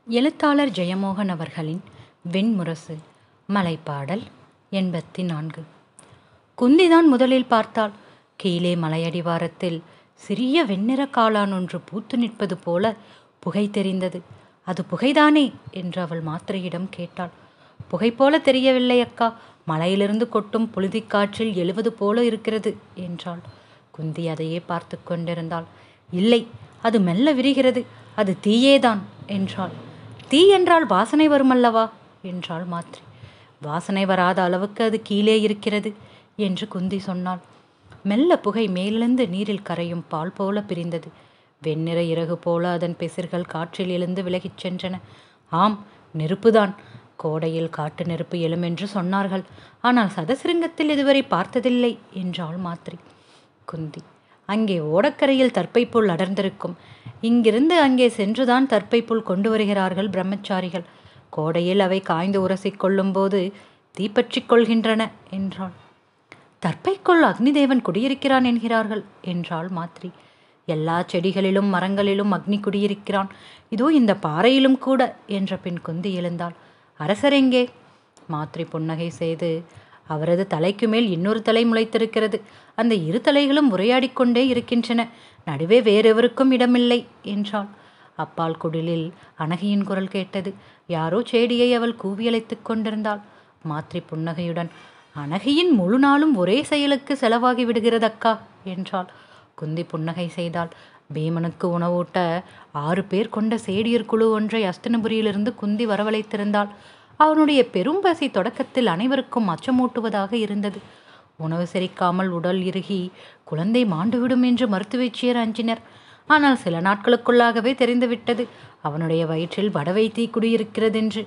எழுத்தாளர் ஜெயமோகன் அவர்களின் வெண்முரசு மலைப்பாடல் எண்பத்தி நான்கு குந்திதான் முதலில் பார்த்தாள் கீழே மலையடிவாரத்தில் சிறிய வெண்ணிற காளான் ஒன்று பூத்து நிற்பது போல புகை தெரிந்தது அது புகைதானே என்று அவள் மாத்திரையிடம் கேட்டாள் புகை போல தெரியவில்லை அக்கா மலையிலிருந்து கொட்டும் புழுதிக் காற்றில் எழுவது போல இருக்கிறது என்றாள் குந்தி அதையே பார்த்து கொண்டிருந்தாள் இல்லை அது மெல்ல விரிகிறது அது தீயேதான் என்றாள் தீ என்றால் வாசனை வருமல்லவா என்றாள் மாத்ரி வாசனை வராத அளவுக்கு அது கீழே இருக்கிறது என்று குந்தி சொன்னாள் மெல்ல புகை மேலிருந்து நீரில் கரையும் பால் போல பிரிந்தது வெண்ணிற இறகு போல அதன் பெசிர்கள் காற்றில் எழுந்து விலகிச் சென்றன ஆம் நெருப்புதான் கோடையில் காட்டு நெருப்பு எழுமென்று சொன்னார்கள் ஆனால் சதசிருங்கத்தில் இதுவரை பார்த்ததில்லை என்றாள் மாத்ரி குந்தி அங்கே ஓடக்கரையில் தற்பைப்புல் அடர்ந்திருக்கும் இங்கிருந்து அங்கே சென்றுதான் தற்பைப்புல் கொண்டு வருகிறார்கள் பிரம்மச்சாரிகள் கோடையில் அவை காய்ந்து உரசிக் கொள்ளும்போது தீப்பற்றிக் கொள்கின்றன என்றாள் தற்பைக்குள் அக்னிதேவன் குடியிருக்கிறான் என்கிறார்கள் என்றாள் மாத்ரி எல்லா செடிகளிலும் மரங்களிலும் அக்னி குடியிருக்கிறான் இதோ இந்த பாறையிலும் கூட என்ற பின் குந்தி எழுந்தாள் அரசர் எங்கே மாத்ரி புன்னகை செய்து அவரது தலைக்கு மேல் இன்னொரு தலை முளைத்திருக்கிறது அந்த இரு தலைகளும் உரையாடி கொண்டே இருக்கின்றன நடுவே வேறெவருக்கும் இடமில்லை என்றாள் அப்பால் குடிலில் அனகியின் குரல் கேட்டது யாரோ செடியை அவள் கூவியழைத்துக் கொண்டிருந்தாள் மாத்ரி புன்னகையுடன் அனகியின் முழு நாளும் ஒரே செயலுக்கு செலவாகி விடுகிறதக்கா என்றாள் குந்தி புன்னகை செய்தாள் பீமனுக்கு உணவூட்ட ஆறு பேர் கொண்ட சேடியர் குழு ஒன்றை அஸ்தினபுரியிலிருந்து குந்தி வரவழைத்திருந்தாள் அவனுடைய பெரும்பசி தொடக்கத்தில் அனைவருக்கும் அச்சமூட்டுவதாக இருந்தது உணவு செரிக்காமல் உடல் இறுகி குழந்தை மாண்டுவிடும் என்று மருத்துவச்சியர் அஞ்சினர் ஆனால் சில நாட்களுக்குள்ளாகவே தெரிந்துவிட்டது அவனுடைய வயிற்றில் வடவை தீ குடியிருக்கிறதென்று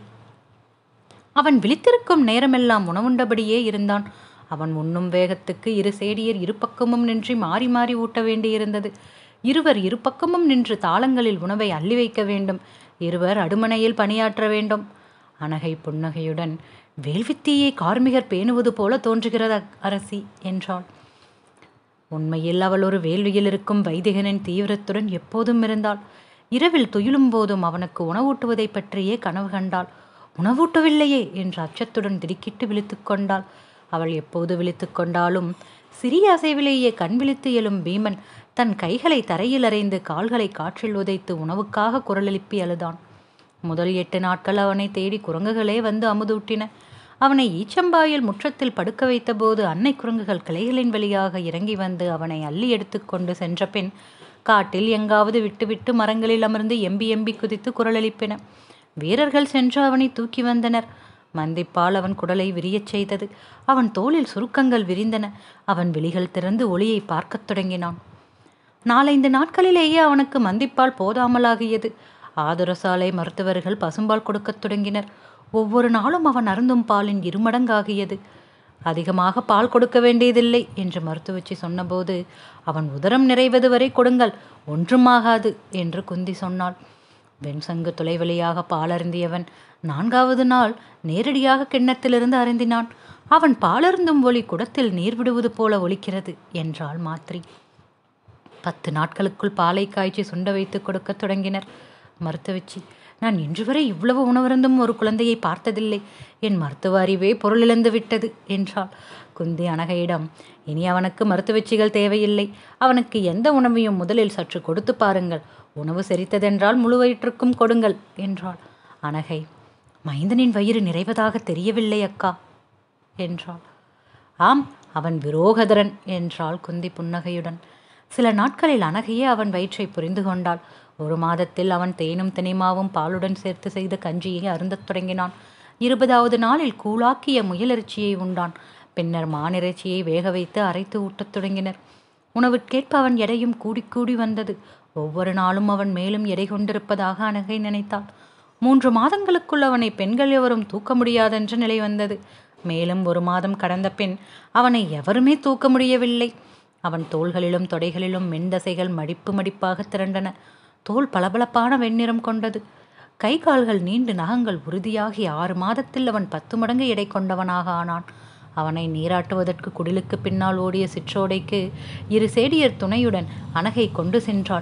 அவன் விழித்திருக்கும் நேரமெல்லாம் உணவுண்டபடியே இருந்தான் அவன் உண்ணும் வேகத்துக்கு இரு சேடியர் இரு பக்கமும் நின்று மாறி மாறி ஊட்ட வேண்டியிருந்தது இருவர் இரு பக்கமும் நின்று தாளங்களில் உணவை அள்ளி வைக்க வேண்டும் இருவர் அடுமனையில் பணியாற்ற வேண்டும் அனகை புன்னகையுடன் வேள்வித்தீயை கார்மிகர் பேணுவது போல தோன்றுகிறது அரசி என்றாள் உண்மையில் அவள் ஒரு வேள்வியில் இருக்கும் வைதிகனின் தீவிரத்துடன் எப்போதும் இருந்தாள் இரவில் துயிலும் போதும் அவனுக்கு உணவூட்டுவதை பற்றியே கனவு கண்டாள் உணவூட்டவில்லையே என்ற அச்சத்துடன் திடுக்கிட்டு விழித்து கொண்டாள் அவள் எப்போது விழித்து கொண்டாலும் சிறிய அசைவிலேயே கண் விழித்து எழும் பீமன் தன் கைகளை தரையில் அறைந்து கால்களை காற்றில் உதைத்து உணவுக்காக குரலெழுப்பி அழுதான் முதல் எட்டு நாட்கள் அவனை தேடி குரங்குகளே வந்து அமுதூட்டின அவனை ஈச்சம்பாயில் முற்றத்தில் படுக்க வைத்தபோது அன்னை குரங்குகள் கிளைகளின் வழியாக இறங்கி வந்து அவனை அள்ளி எடுத்துக்கொண்டு சென்ற பின் காட்டில் எங்காவது விட்டுவிட்டு மரங்களில் அமர்ந்து எம்பி எம்பி குதித்து குரலெழுப்பின வீரர்கள் சென்று அவனை தூக்கி வந்தனர் மந்திப்பால் அவன் குடலை விரியச் செய்தது அவன் தோளில் சுருக்கங்கள் விரிந்தன அவன் விழிகள் திறந்து ஒளியை பார்க்கத் தொடங்கினான் நாலைந்து நாட்களிலேயே அவனுக்கு மந்திப்பால் போதாமலாகியது ஆதுரசாலை மருத்துவர்கள் பசும்பால் கொடுக்கத் தொடங்கினர் ஒவ்வொரு நாளும் அவன் அருந்தும் பாலின் இருமடங்காகியது அதிகமாக பால் கொடுக்க வேண்டியதில்லை என்று மருத்துவச்சி சொன்னபோது அவன் உதரம் நிறைவது வரை கொடுங்கள் ஒன்றுமாகாது என்று குந்தி சொன்னாள் வெண்சங்கு தொலைவழியாக பால் அருந்தியவன் நான்காவது நாள் நேரடியாக கிண்ணத்திலிருந்து அருந்தினான் அவன் பாலருந்தும் ஒளி குடத்தில் நீர் விடுவது போல ஒலிக்கிறது என்றாள் மாத்ரி பத்து நாட்களுக்குள் பாலை காய்ச்சி சுண்ட வைத்து கொடுக்க தொடங்கினர் மருத்துவச்சி நான் இன்று வரை இவ்வளவு உணவருந்தும் ஒரு குழந்தையை பார்த்ததில்லை என் மருத்துவ அறிவே பொருளிழந்து விட்டது என்றாள் குந்தி அனகையிடம் இனி அவனுக்கு மருத்துவச்சிகள் தேவையில்லை அவனுக்கு எந்த உணவையும் முதலில் சற்று கொடுத்து பாருங்கள் உணவு செரித்ததென்றால் முழு வயிற்றுக்கும் கொடுங்கள் என்றாள் அனகை மைந்தனின் வயிறு நிறைவதாக தெரியவில்லை அக்கா என்றாள் ஆம் அவன் விரோகதரன் என்றாள் குந்தி புன்னகையுடன் சில நாட்களில் அனகையே அவன் வயிற்றை புரிந்து கொண்டாள் ஒரு மாதத்தில் அவன் தேனும் தினைமாவும் பாலுடன் சேர்த்து செய்த கஞ்சியை அருந்தத் தொடங்கினான் இருபதாவது நாளில் கூழாக்கிய முயலிறைச்சியை உண்டான் பின்னர் மானிறைச்சியை வேக வைத்து அரைத்து ஊட்டத் தொடங்கினர் உணவுக்கேற்ப அவன் எடையும் கூடி கூடி வந்தது ஒவ்வொரு நாளும் அவன் மேலும் எடை கொண்டிருப்பதாக அனகை நினைத்தாள் மூன்று மாதங்களுக்குள் அவனை பெண்கள் எவரும் தூக்க முடியாதென்ற நிலை வந்தது மேலும் ஒரு மாதம் கடந்த பின் அவனை எவருமே தூக்க முடியவில்லை அவன் தோள்களிலும் தொடைகளிலும் மென்தசைகள் மடிப்பு மடிப்பாக திரண்டன தோல் பளபளப்பான வெண்ணிறம் கொண்டது கை கால்கள் நீண்டு நகங்கள் உறுதியாகி ஆறு மாதத்தில் அவன் பத்து மடங்கு எடை கொண்டவனாக ஆனான் அவனை நீராட்டுவதற்கு குடிலுக்கு பின்னால் ஓடிய சிற்றோடைக்கு இரு சேடியர் துணையுடன் அனகை கொண்டு சென்றாள்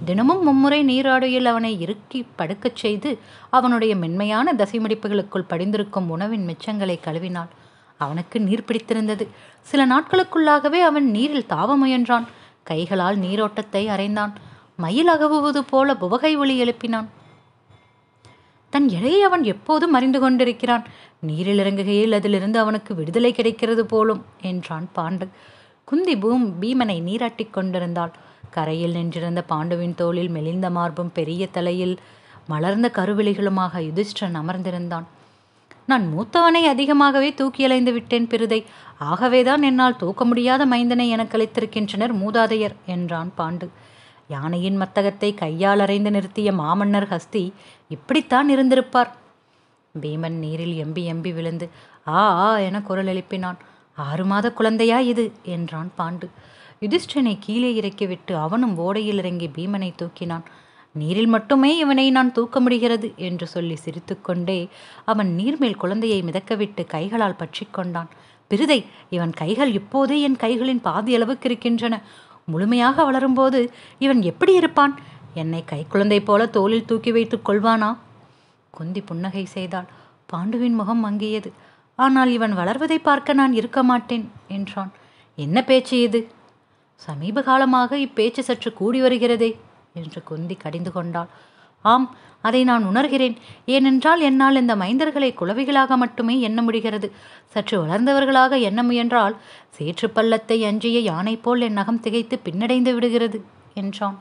தினமும் மும்முறை நீராடையில் அவனை இறுக்கி படுக்கச் செய்து அவனுடைய மென்மையான தசைமடிப்புகளுக்குள் படிந்திருக்கும் உணவின் மிச்சங்களை கழுவினாள் அவனுக்கு நீர் பிடித்திருந்தது சில நாட்களுக்குள்ளாகவே அவன் நீரில் தாவ முயன்றான் கைகளால் நீரோட்டத்தை அறைந்தான் மயில் அகவுவது போல புவகை ஒளி எழுப்பினான் தன் எடையை அவன் எப்போதும் அறிந்து கொண்டிருக்கிறான் நீரில் இறங்குகையில் அதிலிருந்து அவனுக்கு விடுதலை கிடைக்கிறது போலும் என்றான் பாண்டு குந்தி பூம் பீமனை நீராட்டிக் கொண்டிருந்தாள் கரையில் நின்றிருந்த பாண்டுவின் தோளில் மெலிந்த மார்பும் பெரிய தலையில் மலர்ந்த கருவிழிகளுமாக யுதிஷ்டன் அமர்ந்திருந்தான் நான் மூத்தவனை அதிகமாகவே தூக்கி அலைந்து விட்டேன் பிருதை ஆகவேதான் என்னால் தூக்க முடியாத மைந்தனை எனக்கு அளித்திருக்கின்றனர் மூதாதையர் என்றான் பாண்டு யானையின் மத்தகத்தை கையால் அறைந்து நிறுத்திய மாமன்னர் ஹஸ்தி இப்படித்தான் இருந்திருப்பார் பீமன் நீரில் எம்பி எம்பி விழுந்து ஆ ஆ என குரல் எழுப்பினான் ஆறு மாத குழந்தையா இது என்றான் பாண்டு யுதிஷ்டனை கீழே இறக்கிவிட்டு அவனும் ஓடையில் இறங்கி பீமனை தூக்கினான் நீரில் மட்டுமே இவனை நான் தூக்க முடிகிறது என்று சொல்லி சிரித்துக்கொண்டே அவன் நீர்மேல் குழந்தையை மிதக்கவிட்டு கைகளால் பற்றி கொண்டான் பிருதை இவன் கைகள் இப்போதே என் கைகளின் பாதி அளவுக்கு இருக்கின்றன முழுமையாக வளரும்போது இவன் எப்படி இருப்பான் என்னை கைக்குழந்தை போல தோளில் தூக்கி வைத்துக் கொள்வானா குந்தி புன்னகை செய்தாள் பாண்டுவின் முகம் மங்கியது ஆனால் இவன் வளர்வதை பார்க்க நான் இருக்க மாட்டேன் என்றான் என்ன பேச்சு இது சமீப காலமாக இப்பேச்சு சற்று கூடி வருகிறதே என்று குந்தி கடிந்து கொண்டாள் ஆம் அதை நான் உணர்கிறேன் ஏனென்றால் என்னால் இந்த மைந்தர்களை குளவிகளாக மட்டுமே எண்ண முடிகிறது சற்று வளர்ந்தவர்களாக எண்ண முயன்றால் சேற்று பள்ளத்தை அஞ்சிய யானை போல் என் நகம் திகைத்து பின்னடைந்து விடுகிறது என்றான்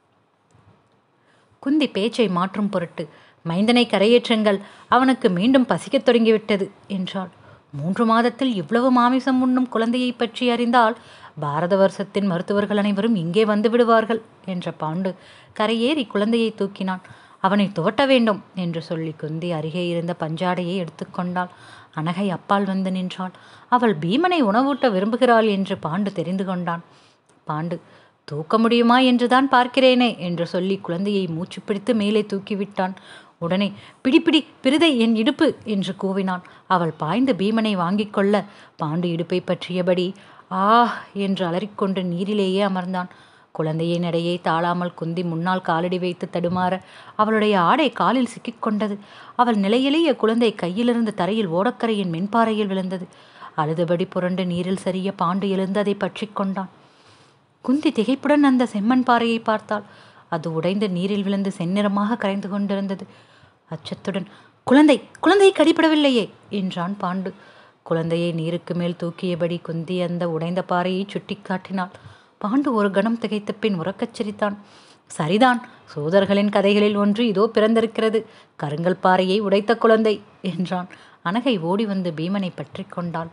குந்தி பேச்சை மாற்றும் பொருட்டு மைந்தனை கரையேற்றுங்கள் அவனுக்கு மீண்டும் பசிக்கத் தொடங்கிவிட்டது என்றாள் மூன்று மாதத்தில் இவ்வளவு மாமிசம் உண்ணும் குழந்தையை பற்றி அறிந்தால் பாரத வருஷத்தின் மருத்துவர்கள் அனைவரும் இங்கே வந்து விடுவார்கள் என்ற பாண்டு கரையேறி குழந்தையை தூக்கினான் அவனை துவட்ட வேண்டும் என்று சொல்லி குந்தி அருகே இருந்த பஞ்சாடையை எடுத்துக்கொண்டாள் அனகை அப்பால் வந்து நின்றாள் அவள் பீமனை உணவூட்ட விரும்புகிறாள் என்று பாண்டு தெரிந்து கொண்டான் பாண்டு தூக்க முடியுமா என்றுதான் பார்க்கிறேனே என்று சொல்லி குழந்தையை மூச்சு பிடித்து மேலே தூக்கிவிட்டான் உடனே பிடிப்பிடி பிரிதை என் இடுப்பு என்று கூவினான் அவள் பாய்ந்து பீமனை வாங்கிக் கொள்ள பாண்டு இடுப்பை பற்றியபடி ஆ என்று அலறிக்கொண்டு நீரிலேயே அமர்ந்தான் குழந்தையின் இடையே தாழாமல் குந்தி முன்னால் காலடி வைத்து தடுமாற அவளுடைய ஆடை காலில் சிக்கிக்கொண்டது அவள் நிலையிலேயே குழந்தை கையிலிருந்து தரையில் ஓடக்கரையின் மென்பாறையில் விழுந்தது அழுதபடி புரண்டு நீரில் சரிய பாண்டு எழுந்து அதை பற்றி கொண்டான் குந்தி திகைப்புடன் அந்த செம்மண் பாறையை பார்த்தாள் அது உடைந்து நீரில் விழுந்து செந்நிறமாக கரைந்து கொண்டிருந்தது அச்சத்துடன் குழந்தை குழந்தை கடிபடவில்லையே என்றான் பாண்டு குழந்தையை நீருக்கு மேல் தூக்கியபடி குந்தி அந்த உடைந்த பாறையை சுட்டி காட்டினாள் பாண்டு ஒரு கணம் திகைத்த பின் உறக்கச் சிரித்தான் சரிதான் சோதர்களின் கதைகளில் ஒன்று இதோ பிறந்திருக்கிறது கருங்கல் பாறையை உடைத்த குழந்தை என்றான் அனகை ஓடி வந்து பீமனை பற்றி கொண்டாள்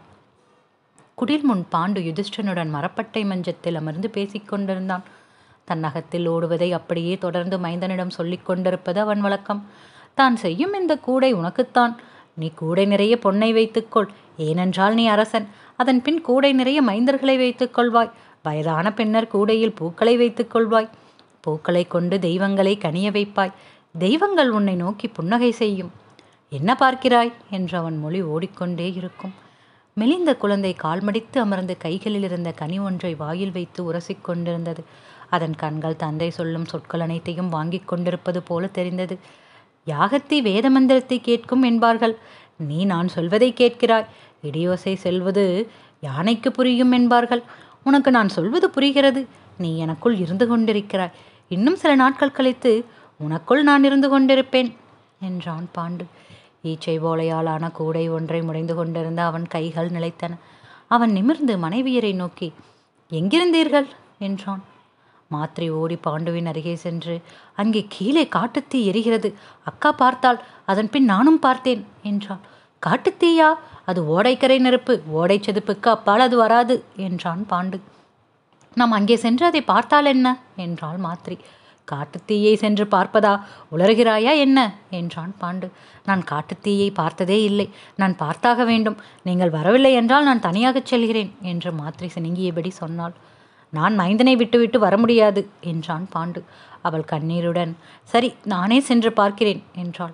குடில் முன் பாண்டு யுதிஷ்டனுடன் மரப்பட்டை மஞ்சத்தில் அமர்ந்து பேசிக் கொண்டிருந்தான் தன் நகத்தில் ஓடுவதை அப்படியே தொடர்ந்து மைந்தனிடம் சொல்லிக் கொண்டிருப்பது அவன் வழக்கம் தான் செய்யும் இந்த கூடை உனக்குத்தான் நீ கூடை நிறைய பொன்னை வைத்துக்கொள் ஏனென்றால் நீ அரசன் அதன் பின் கூடை நிறைய மைந்தர்களை வைத்துக் கொள்வாய் வயதான பின்னர் கூடையில் பூக்களை வைத்துக் கொள்வாய் பூக்களை கொண்டு தெய்வங்களை கனிய வைப்பாய் தெய்வங்கள் உன்னை நோக்கி புன்னகை செய்யும் என்ன பார்க்கிறாய் என்று அவன் மொழி ஓடிக்கொண்டே இருக்கும் மெலிந்த குழந்தை கால்மடித்து அமர்ந்து கைகளில் இருந்த கனி ஒன்றை வாயில் வைத்து உரசிக் கொண்டிருந்தது அதன் கண்கள் தந்தை சொல்லும் சொற்கள் அனைத்தையும் வாங்கிக் கொண்டிருப்பது போல தெரிந்தது யாகத்தை வேத மந்திரத்தை கேட்கும் என்பார்கள் நீ நான் சொல்வதை கேட்கிறாய் இடியோசை செல்வது யானைக்கு புரியும் என்பார்கள் உனக்கு நான் சொல்வது புரிகிறது நீ எனக்குள் இருந்து கொண்டிருக்கிறாய் இன்னும் சில நாட்கள் கழித்து உனக்குள் நான் இருந்து கொண்டிருப்பேன் என்றான் பாண்டு ஈச்சை போலையாலான கூடை ஒன்றை முடைந்து கொண்டிருந்த அவன் கைகள் நிலைத்தன அவன் நிமிர்ந்து மனைவியரை நோக்கி எங்கிருந்தீர்கள் என்றான் மாத்திரை ஓடி பாண்டுவின் அருகே சென்று அங்கே கீழே காட்டுத்தீ எரிகிறது அக்கா பார்த்தாள் அதன் பின் நானும் பார்த்தேன் என்றாள் காட்டுத்தீயா அது ஓடைக்கரை நெருப்பு ஓடை செதுப்புக்கு அப்பால் அது வராது என்றான் பாண்டு நாம் அங்கே சென்று அதை பார்த்தால் என்ன என்றாள் மாத்ரி காட்டுத்தீயை சென்று பார்ப்பதா உளறுகிறாயா என்ன என்றான் பாண்டு நான் காட்டுத்தீயை பார்த்ததே இல்லை நான் பார்த்தாக வேண்டும் நீங்கள் வரவில்லை என்றால் நான் தனியாகச் செல்கிறேன் என்று மாத்ரி சினுங்கியபடி சொன்னாள் நான் மைந்தனை விட்டுவிட்டு வர முடியாது என்றான் பாண்டு அவள் கண்ணீருடன் சரி நானே சென்று பார்க்கிறேன் என்றாள்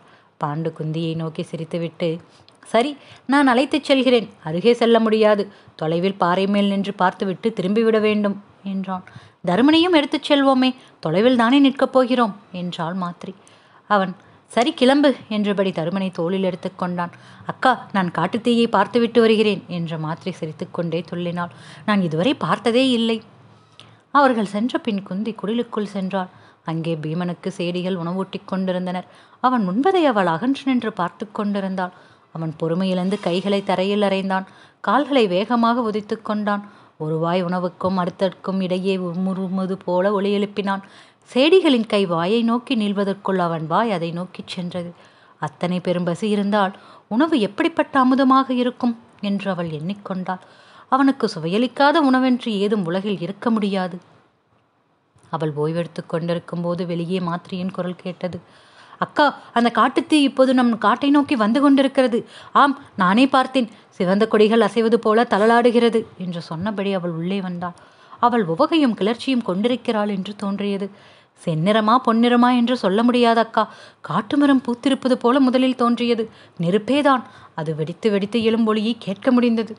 பாண்டு குந்தியை நோக்கி சிரித்துவிட்டு சரி நான் அழைத்துச் செல்கிறேன் அருகே செல்ல முடியாது தொலைவில் பாறை மேல் நின்று பார்த்துவிட்டு திரும்பிவிட வேண்டும் என்றான் தருமனையும் எடுத்துச் செல்வோமே தொலைவில் தானே நிற்கப் போகிறோம் என்றாள் மாத்ரி அவன் சரி கிளம்பு என்றபடி தருமனை தோளில் எடுத்துக்கொண்டான் அக்கா நான் காட்டுத்தீயை பார்த்துவிட்டு வருகிறேன் என்ற மாத்ரி சிரித்துக்கொண்டே துள்ளினாள் நான் இதுவரை பார்த்ததே இல்லை அவர்கள் சென்ற பின் குந்தி குடிலுக்குள் சென்றாள் அங்கே பீமனுக்கு சேடிகள் உணவூட்டிக் கொண்டிருந்தனர் அவன் முன்பதை அவள் அகன்று நின்று பார்த்து கொண்டிருந்தாள் அவன் பொறுமையிழந்து கைகளை தரையில் அறைந்தான் கால்களை வேகமாக உதைத்து கொண்டான் ஒரு வாய் உணவுக்கும் அடுத்தற்கும் இடையே உருமுறுமுது போல ஒளி எழுப்பினான் சேடிகளின் கை வாயை நோக்கி நீள்வதற்குள் அவன் வாய் அதை நோக்கிச் சென்றது அத்தனை பெரும் பசி இருந்தால் உணவு எப்படிப்பட்ட அமுதமாக இருக்கும் என்று அவள் எண்ணிக்கொண்டாள் அவனுக்கு சுவையளிக்காத உணவென்று ஏதும் உலகில் இருக்க முடியாது அவள் ஓய்வெடுத்து கொண்டிருக்கும் போது வெளியே மாத்திரியின் குரல் கேட்டது அக்கா அந்த காட்டுத்தீ இப்போது நம் காட்டை நோக்கி வந்து கொண்டிருக்கிறது ஆம் நானே பார்த்தேன் சிவந்த கொடிகள் அசைவது போல தளலாடுகிறது என்று சொன்னபடி அவள் உள்ளே வந்தாள் அவள் உவகையும் கிளர்ச்சியும் கொண்டிருக்கிறாள் என்று தோன்றியது செந்நிறமா பொன்னிறமா என்று சொல்ல முடியாத அக்கா காட்டுமரம் பூத்திருப்பது போல முதலில் தோன்றியது நெருப்பேதான் அது வெடித்து வெடித்து எழும் ஒளியை கேட்க முடிந்தது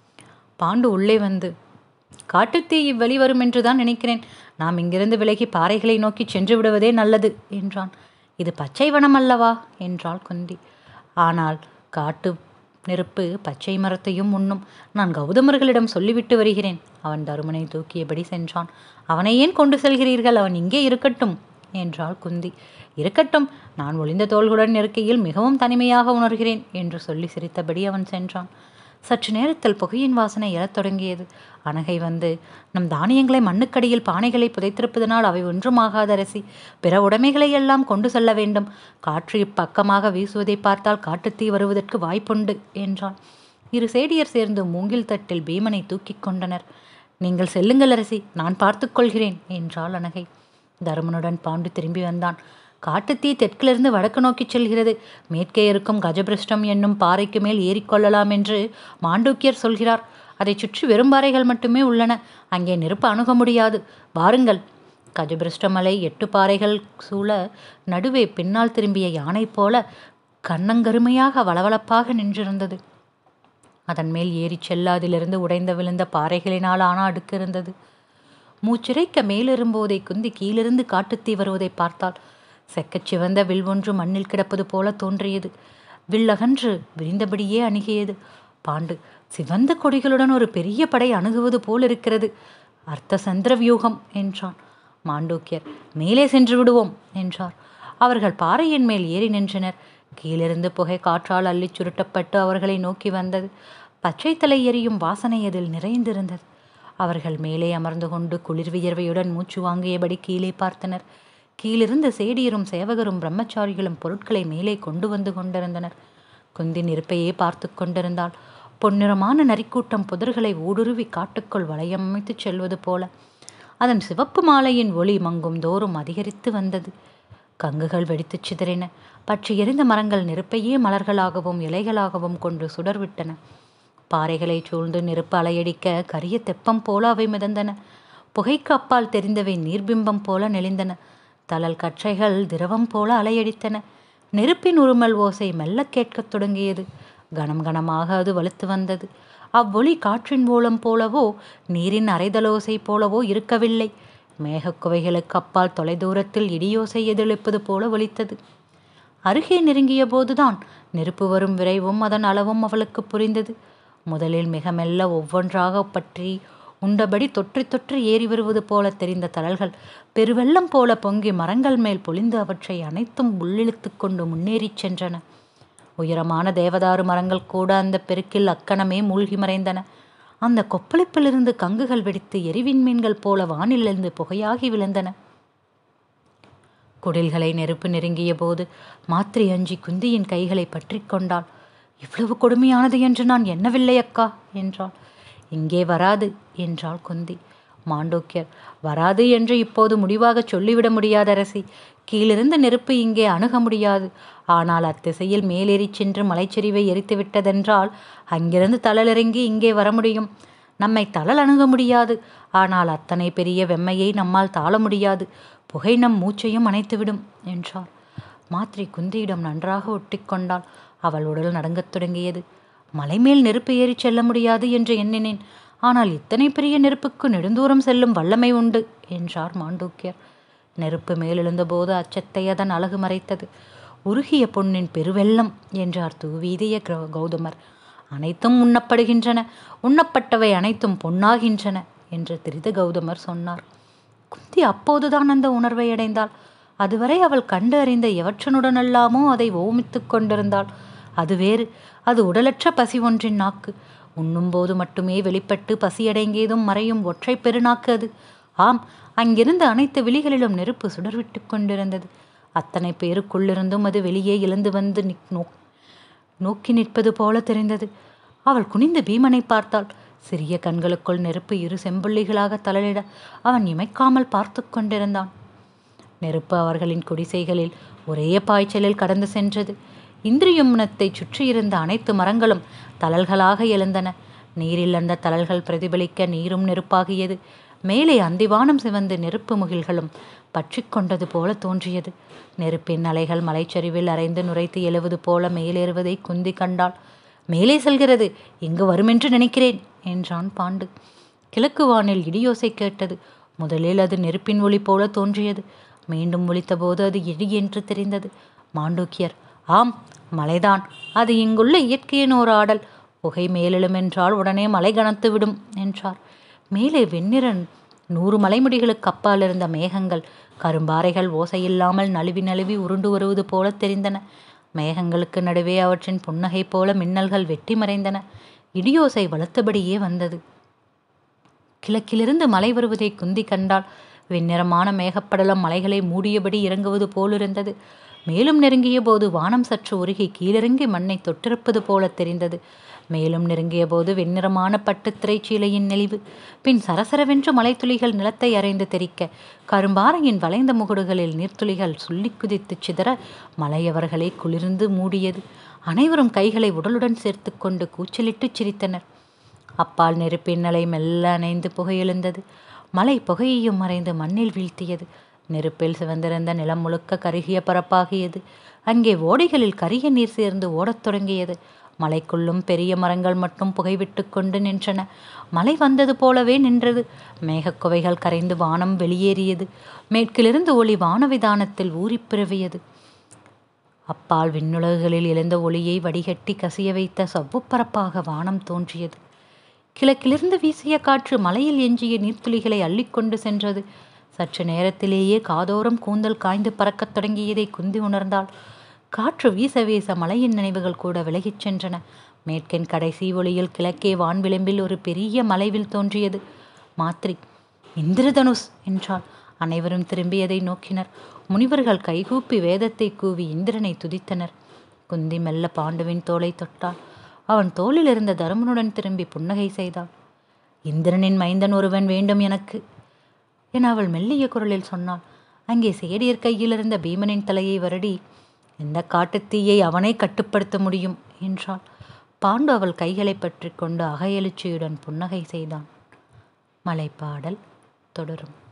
பாண்டு உள்ளே வந்து காட்டுத்தீ இவ்வழி வரும் என்றுதான் நினைக்கிறேன் நாம் இங்கிருந்து விலகி பாறைகளை நோக்கி சென்று விடுவதே நல்லது என்றான் இது பச்சை வனம் அல்லவா என்றாள் குந்தி ஆனால் காட்டு நெருப்பு பச்சை மரத்தையும் உண்ணும் நான் கௌதமர்களிடம் சொல்லிவிட்டு வருகிறேன் அவன் தருமனை தூக்கியபடி சென்றான் அவனை ஏன் கொண்டு செல்கிறீர்கள் அவன் இங்கே இருக்கட்டும் என்றாள் குந்தி இருக்கட்டும் நான் ஒளிந்த தோள்களுடன் இருக்கையில் மிகவும் தனிமையாக உணர்கிறேன் என்று சொல்லி சிரித்தபடி அவன் சென்றான் சற்று நேரத்தில் புகையின் வாசனை எழத் தொடங்கியது அனகை வந்து நம் தானியங்களை மண்ணுக்கடியில் பானைகளை புதைத்திருப்பதனால் அவை ஒன்றுமாகாத அரசி பிற உடைமைகளை எல்லாம் கொண்டு செல்ல வேண்டும் காற்று இப்பக்கமாக வீசுவதை பார்த்தால் காட்டுத்தீ வருவதற்கு வாய்ப்புண்டு என்றான் இரு சேடியர் சேர்ந்து மூங்கில் தட்டில் பீமனை தூக்கிக் கொண்டனர் நீங்கள் செல்லுங்கள் அரசி நான் பார்த்துக்கொள்கிறேன் என்றாள் அனகை தருமனுடன் பாண்டு திரும்பி வந்தான் காட்டுத்தீ தெற்கிலிருந்து வடக்கு நோக்கிச் செல்கிறது மேற்கே இருக்கும் கஜபிருஷ்டம் என்னும் பாறைக்கு மேல் ஏறிக்கொள்ளலாம் என்று மாண்டூக்கியர் சொல்கிறார் அதைச் சுற்றி வெறும் பாறைகள் மட்டுமே உள்ளன அங்கே நெருப்பு அணுக முடியாது வாருங்கள் கஜபிருஷ்ட மலை எட்டு பாறைகள் சூழ நடுவே பின்னால் திரும்பிய யானை போல கண்ணங்கருமையாக வளவளப்பாக நின்றிருந்தது அதன் மேல் ஏறிச் செல்லாதிலிருந்து உடைந்த விழுந்த பாறைகளினால் ஆன அடுக்கு இருந்தது மூச்சிறைக்க மேலிரும்போதை குந்தி கீழிருந்து காட்டுத்தீ வருவதை பார்த்தாள் செக்கச் சிவந்த வில் ஒன்று மண்ணில் கிடப்பது போல தோன்றியது வில்லகன்று விரிந்தபடியே அணுகியது பாண்டு சிவந்த கொடிகளுடன் ஒரு பெரிய படை அணுகுவது போல் இருக்கிறது அர்த்த சந்திர வியூகம் என்றான் மாண்டூக்கியர் மேலே சென்று விடுவோம் என்றார் அவர்கள் பாறையின் மேல் ஏறி நின்றனர் கீழிருந்து புகை காற்றால் அள்ளிச் சுருட்டப்பட்டு அவர்களை நோக்கி வந்தது பச்சை தலை எரியும் வாசனை அதில் நிறைந்திருந்தது அவர்கள் மேலே அமர்ந்து கொண்டு குளிர் வியர்வையுடன் மூச்சு வாங்கியபடி கீழே பார்த்தனர் கீழிருந்த சேடியரும் சேவகரும் பிரம்மச்சாரிகளும் பொருட்களை மேலே கொண்டு வந்து கொண்டிருந்தனர் குந்தி நெருப்பையே பார்த்து கொண்டிருந்தாள் பொன்னிறமான நரிக்கூட்டம் புதர்களை ஊடுருவி காட்டுக்குள் வளையமைத்துச் செல்வது போல அதன் சிவப்பு மாலையின் ஒளி மங்கும் தோறும் அதிகரித்து வந்தது கங்குகள் வெடித்துச் சிதறின பற்றி எரிந்த மரங்கள் நெருப்பையே மலர்களாகவும் இலைகளாகவும் கொண்டு சுடர்விட்டன பாறைகளை சூழ்ந்து நெருப்பு அலையடிக்க கரிய தெப்பம் போல அவை மிதந்தன புகைக்கு அப்பால் தெரிந்தவை நீர்பிம்பம் போல நெளிந்தன தளல் கற்றைகள் திரவம் போல அலையடித்தன நெருப்பின் உருமல் ஓசை மெல்ல கேட்கத் தொடங்கியது கணம் கணமாக அது வலுத்து வந்தது அவ்வொளி காற்றின் மூலம் போலவோ நீரின் அரைதலோசை போலவோ இருக்கவில்லை மேகக்குவைகளுக்கு அப்பால் தொலைதூரத்தில் இடியோசை எதிரொலிப்பது போல ஒலித்தது அருகே நெருங்கிய போதுதான் நெருப்பு வரும் விரைவும் அதன் அளவும் அவளுக்கு புரிந்தது முதலில் மிக மெல்ல ஒவ்வொன்றாக பற்றி உண்டபடி தொற்றி தொற்றி ஏறி வருவது போல தெரிந்த தழல்கள் பெருவெள்ளம் போல பொங்கி மரங்கள் மேல் பொழிந்து அவற்றை அனைத்தும் உள்ளிழுத்து கொண்டு முன்னேறிச் சென்றன உயரமான தேவதாரு மரங்கள் கூட அந்த பெருக்கில் அக்கணமே மூழ்கி மறைந்தன அந்த கொப்பளிப்பிலிருந்து கங்குகள் வெடித்து எரிவின் மீன்கள் போல வானிலிருந்து புகையாகி விழுந்தன குடில்களை நெருப்பு நெருங்கிய போது மாத்திரை அஞ்சி குந்தியின் கைகளை பற்றி கொண்டாள் இவ்வளவு கொடுமையானது என்று நான் எண்ணவில்லை அக்கா என்றாள் இங்கே வராது என்றாள் குந்தி மாண்டோக்கியர் வராது என்று இப்போது முடிவாக சொல்லிவிட முடியாத அரசி கீழிருந்த நெருப்பு இங்கே அணுக முடியாது ஆனால் அத்திசையில் மேலேறிச் சென்று மலைச்சரிவை எரித்து விட்டதென்றால் அங்கிருந்து தளலிறங்கி இங்கே வர முடியும் நம்மை தளல் அணுக முடியாது ஆனால் அத்தனை பெரிய வெம்மையை நம்மால் தாழ முடியாது புகை நம் மூச்சையும் அணைத்துவிடும் என்றார் மாத்ரி குந்தியிடம் நன்றாக ஒட்டிக்கொண்டாள் அவள் உடல் நடுங்கத் தொடங்கியது மலைமேல் நெருப்பு ஏறிச் செல்ல முடியாது என்று எண்ணினேன் ஆனால் இத்தனை பெரிய நெருப்புக்கு நெடுந்தூரம் செல்லும் வல்லமை உண்டு என்றார் மாண்டூக்கியர் நெருப்பு மேலெழுந்தபோது அச்சத்தை அதன் அழகு மறைத்தது உருகிய பொன்னின் பெருவெள்ளம் என்றார் தூவீதிய கிர- கௌதமர் அனைத்தும் உண்ணப்படுகின்றன உண்ணப்பட்டவை அனைத்தும் பொன்னாகின்றன என்று திரித கௌதமர் சொன்னார் குந்தி அப்போதுதான் அந்த உணர்வை அடைந்தாள் அதுவரை அவள் கண்டு அறிந்த எவற்றனுடனெல்லாமோ அதை ஓமித்துக் கொண்டிருந்தாள் அது வேறு அது உடலற்ற பசி ஒன்றின் நாக்கு உண்ணும்போது மட்டுமே வெளிப்பட்டு பசியடங்கியதும் மறையும் ஒற்றை பெருநாக்கு அது ஆம் அங்கிருந்த அனைத்து விழிகளிலும் நெருப்பு சுடர்விட்டு கொண்டிருந்தது அத்தனை பேருக்குள்ளிருந்தும் அது வெளியே எழுந்து வந்து நிக் நோ நோக்கி நிற்பது போல தெரிந்தது அவள் குனிந்து பீமனை பார்த்தாள் சிறிய கண்களுக்குள் நெருப்பு இரு செம்புள்ளிகளாக தளரிட அவன் இமைக்காமல் பார்த்து கொண்டிருந்தான் நெருப்பு அவர்களின் குடிசைகளில் ஒரே பாய்ச்சலில் கடந்து சென்றது இந்திரியமுனத்தை சுற்றியிருந்த அனைத்து மரங்களும் தழல்களாக எழுந்தன நீரில் அந்த தழல்கள் பிரதிபலிக்க நீரும் நெருப்பாகியது மேலே அந்திவானம் சிவந்து நெருப்பு முகில்களும் பற்றிக் கொண்டது போல தோன்றியது நெருப்பின் அலைகள் மலைச்சரிவில் அரைந்து நுரைத்து எழுவது போல மேலேறுவதை குந்தி கண்டாள் மேலே செல்கிறது எங்கு வருமென்று நினைக்கிறேன் என்றான் பாண்டு கிழக்கு வானில் இடியோசை கேட்டது முதலில் அது நெருப்பின் ஒளி போல தோன்றியது மீண்டும் ஒலித்தபோது அது இடி என்று தெரிந்தது மாண்டூக்கியர் ஆம் மலைதான் அது இங்குள்ள இயற்கையின் ஒரு ஆடல் புகை மேலெழுமென்றால் உடனே மலை கனத்து விடும் என்றார் மேலே வெண்ணிறன் நூறு மலைமுடிகளுக்கு அப்பால் இருந்த மேகங்கள் கரும்பாறைகள் ஓசையில்லாமல் நழுவி நழுவி உருண்டு வருவது போல தெரிந்தன மேகங்களுக்கு நடுவே அவற்றின் புன்னகை போல மின்னல்கள் வெட்டி மறைந்தன இடியோசை வலுத்தபடியே வந்தது கிழக்கிலிருந்து மலை வருவதை குந்தி கண்டாள் வெண்ணிறமான மேகப்படலம் மலைகளை மூடியபடி இறங்குவது போலிருந்தது மேலும் நெருங்கிய போது வானம் சற்று உருகி கீழிறங்கி மண்ணை தொட்டிருப்பது போல தெரிந்தது மேலும் நெருங்கிய போது வெண்ணிறமான பட்டுத் திரைச்சீலையின் நெளிவு பின் சரசரவென்று மலைத்துளிகள் நிலத்தை அரைந்து தெறிக்க கரும்பாறையின் வளைந்த முகடுகளில் நீர்த்துளிகள் சுள்ளிக் குதித்துச் சிதற மலையவர்களை குளிர்ந்து மூடியது அனைவரும் கைகளை உடலுடன் சேர்த்து கொண்டு கூச்சலிட்டுச் சிரித்தனர் அப்பால் நெருப்பின் அலை மெல்ல அணைந்து புகையெழுந்தது மலை புகையையும் மறைந்து மண்ணில் வீழ்த்தியது நெருப்பில் சிவந்திருந்த நிலம் முழுக்க கருகிய பரப்பாகியது அங்கே ஓடைகளில் கரிய நீர் சேர்ந்து ஓடத் தொடங்கியது மலைக்குள்ளும் பெரிய மரங்கள் மட்டும் புகைவிட்டு கொண்டு நின்றன மழை வந்தது போலவே நின்றது மேகக்குவைகள் கரைந்து வானம் வெளியேறியது மேற்கிலிருந்து ஒளி வானவிதானத்தில் ஊறிப் பிறவியது அப்பால் விண்ணுலகுகளில் எழுந்த ஒளியை வடிகட்டி கசிய வைத்த சவ்வுப்பரப்பாக வானம் தோன்றியது கிழக்கிலிருந்து வீசிய காற்று மலையில் எஞ்சிய நீர்த்துளிகளை அள்ளிக்கொண்டு சென்றது சற்று நேரத்திலேயே காதோரம் கூந்தல் காய்ந்து பறக்கத் தொடங்கியதை குந்தி உணர்ந்தாள் காற்று வீச வீச மலையின் நினைவுகள் கூட விலகிச் சென்றன மேற்கின் கடைசி ஒளியில் கிழக்கே வான் விளிம்பில் ஒரு பெரிய மலைவில் தோன்றியது மாத்ரி இந்திரதனுஷ் என்றாள் அனைவரும் திரும்பியதை நோக்கினர் முனிவர்கள் கைகூப்பி வேதத்தை கூவி இந்திரனை துதித்தனர் குந்தி மெல்ல பாண்டுவின் தோளை தொட்டாள் அவன் தோளில் இருந்த தருமனுடன் திரும்பி புன்னகை செய்தாள் இந்திரனின் மைந்தன் ஒருவன் வேண்டும் எனக்கு என அவள் மெல்லிய குரலில் சொன்னாள் அங்கே சேடியர் கையில் இருந்த பீமனின் தலையை வருடி இந்த காட்டுத்தீயை அவனே கட்டுப்படுத்த முடியும் என்றாள் பாண்டு அவள் கைகளை பற்றி கொண்டு அகையெழுச்சியுடன் புன்னகை செய்தான் மலைப்பாடல் தொடரும்